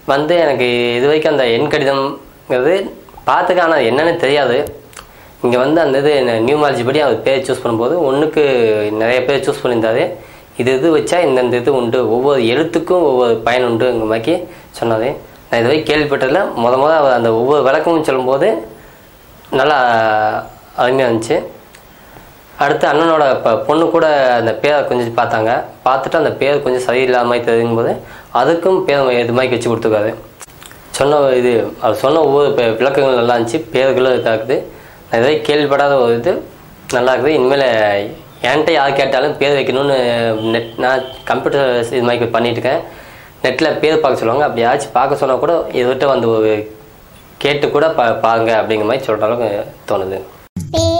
வந்து எனக்கு இது வரைக்கும் அந்த எண் கடிதம்ங்கிறது பார்த்துக்க ஆனால் அது என்னன்னு தெரியாது இங்கே வந்து அந்த இது நியூமாலஜி படி அவர் பேர் சூஸ் பண்ணும்போது ஒன்றுக்கு நிறைய பேர் சூஸ் பண்ணியிருந்தாரு இது இது வச்சா இந்தந்த இது உண்டு ஒவ்வொரு எழுத்துக்கும் ஒவ்வொரு பயன் உண்டுங்கிற மாதிரி சொன்னார் நான் இது வரைக்கும் கேள்விப்பட்டதில்ல முத முத அவர் அந்த ஒவ்வொரு விளக்கமும் சொல்லும்போது நல்லா அருமையாக இருந்துச்சு அடுத்து அண்ணனோட இப்போ பொண்ணு கூட அந்த பேரை கொஞ்சம் பார்த்தாங்க பார்த்துட்டு அந்த பேர் கொஞ்சம் சரியில்லாத மாதிரி தெரியும் போது அதுக்கும் பேர் இது மாதிரி வச்சு கொடுத்துருக்காரு சொன்ன இது அவர் சொன்ன ஒவ்வொரு பே- விளக்கங்கள் நல்லா இருந்துச்சு பேர்களும் இதாகுது நான் இதுவரை கேள்விப்படாத ஒரு இது நல்லா இருக்குது இனிமேல் என்கிட்ட யார் கேட்டாலும் பேர் வைக்கணும்னு நெட் நான் கம்ப்யூட்டர் இது மாதிரி பண்ணிட்டு இருக்கேன் நெட்டில் பேர் பார்க்க சொல்லுவாங்க அப்படி யாராச்சும் பார்க்க சொன்னால் கூட இதுகிட்ட வந்து ஒரு கேட்டு கூட பா பாருங்க அப்படிங்கிற மாதிரி சொல்கிற அளவுக்கு தோணுது பேர்